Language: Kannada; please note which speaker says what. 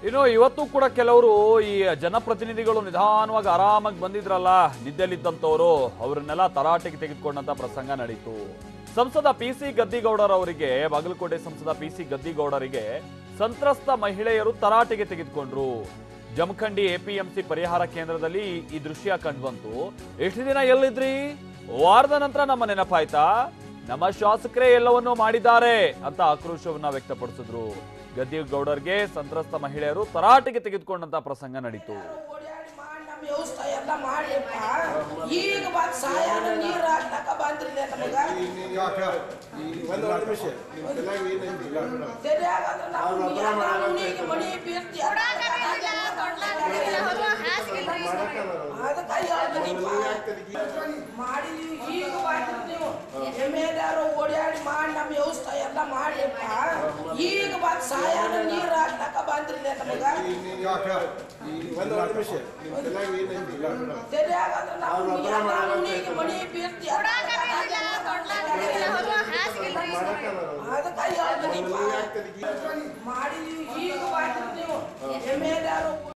Speaker 1: ಇನ್ನು ಇವತ್ತು ಕೂಡ ಕೆಲವರು ಈ ಜನಪ್ರತಿನಿಧಿಗಳು ನಿಧಾನವಾಗಿ ಆರಾಮಾಗಿ ಬಂದಿದ್ರಲ್ಲ ನಿದ್ದೆಲಿದ್ದಂಥವ್ರು ಅವರನ್ನೆಲ್ಲ ತರಾಟೆಗೆ ತೆಗೆದುಕೊಂಡಂತ ಪ್ರಸಂಗ ನಡೀತು ಸಂಸದ ಪಿ ಸಿ ಗದ್ದಿಗೌಡರವರಿಗೆ ಬಾಗಲಕೋಟೆ ಸಂಸದ ಪಿ ಸಿ ಗದ್ದಿಗೌಡರಿಗೆ ಸಂತ್ರಸ್ತ ಮಹಿಳೆಯರು ತರಾಟೆಗೆ ತೆಗೆದುಕೊಂಡ್ರು ಜಮಖಂಡಿ ಎಪಿಎಂಸಿ ಪರಿಹಾರ ಕೇಂದ್ರದಲ್ಲಿ ಈ ದೃಶ್ಯ ಕಂಡ್ಬಂತು ಎಷ್ಟು ದಿನ ಎಲ್ಲಿದ್ರಿ ವಾರದ ನಂತರ ನಮ್ಮ ನೆನಪಾಯ್ತಾ ನಮ್ಮ ಶಾಸಕರೇ ಎಲ್ಲವನ್ನೂ ಮಾಡಿದ್ದಾರೆ ಅಂತ ಆಕ್ರೋಶವನ್ನ ವ್ಯಕ್ತಪಡಿಸಿದ್ರು ಗದ್ದಿಗೌಡರ್ಗೆ ಸಂತ್ರಸ್ತ ಮಹಿಳೆಯರು ತರಾಟೆಗೆ ತೆಗೆದುಕೊಂಡಂತ ಪ್ರಸಂಗ ನಡೀತು
Speaker 2: ಓಡ್ಯಾಡಿ ಮಾಡಿ ನಮ್ಮ ವ್ಯವಸ್ಥೆ ಎಲ್ಲ ಮಾಡ್ಲಿಪ್ಪ ಈಗ ಬಂದ್ ಸಾಯಾನ ನೀರ್ ಹಾಕ್ಲಕ್ಕ ಬಂದ್ರಿಲ್ಲ ನಮಗ
Speaker 3: ಒಂದು ನಿಮಿಷ ನಿಮ್ಗೆಲ್ಲ ಏನಂದಿಲ್ಲ
Speaker 2: ಸರಿಯಾಗಂದ್ರೆ ನಾವು ಎಲ್ಲ ಮನೆಗೆ ಮನೆ ಬೀರ್ತಿ ಅದಕ್ಕೆ ಹೇಳ್ತೀನಿಪ್ಪ ಮಾಡಿದೀವಿ ಈಗ ಮಾಡಿದ್ರಿ ನೀವು ಎಮ್ ಎಲ್ ಯಾರು ಓಡ್ಯಾಡಿ ಮಾಡಿ ನಮ್ಮ ವ್ಯವಸ್ಥೆ ಎಲ್ಲ ಮಾಡ್ಲಿಪ್ಪ ಈಗ ಬಂದ್ ಸಾಯಾನ ನೀರ್ ಹಾಕ್ಲಕ್ಕ ಬಂದ್ರಿಲ್ಲ ನಮಗ
Speaker 3: ಒಂದು ನಿಮಿಷ ನಿಮ್ಗೆಲ್ಲ ಏನಂದಿಲ್ಲ
Speaker 2: ಸರಿಯಾಗಂದ್ರೆ ನಾವು ಎಲ್ಲ ಮನೆಗೆ ಮನೆ ಬೀರ್ತಿ ಅದಕ್ಕೆ ಹೇಳ್ತೀನಿಪ್ಪ ಮಾಡಿದೀವಿ ಈಗ ಮಾಡಿದ್ರಿ ನೀವು ಎಮ್ ಎಲ್ ಯಾರು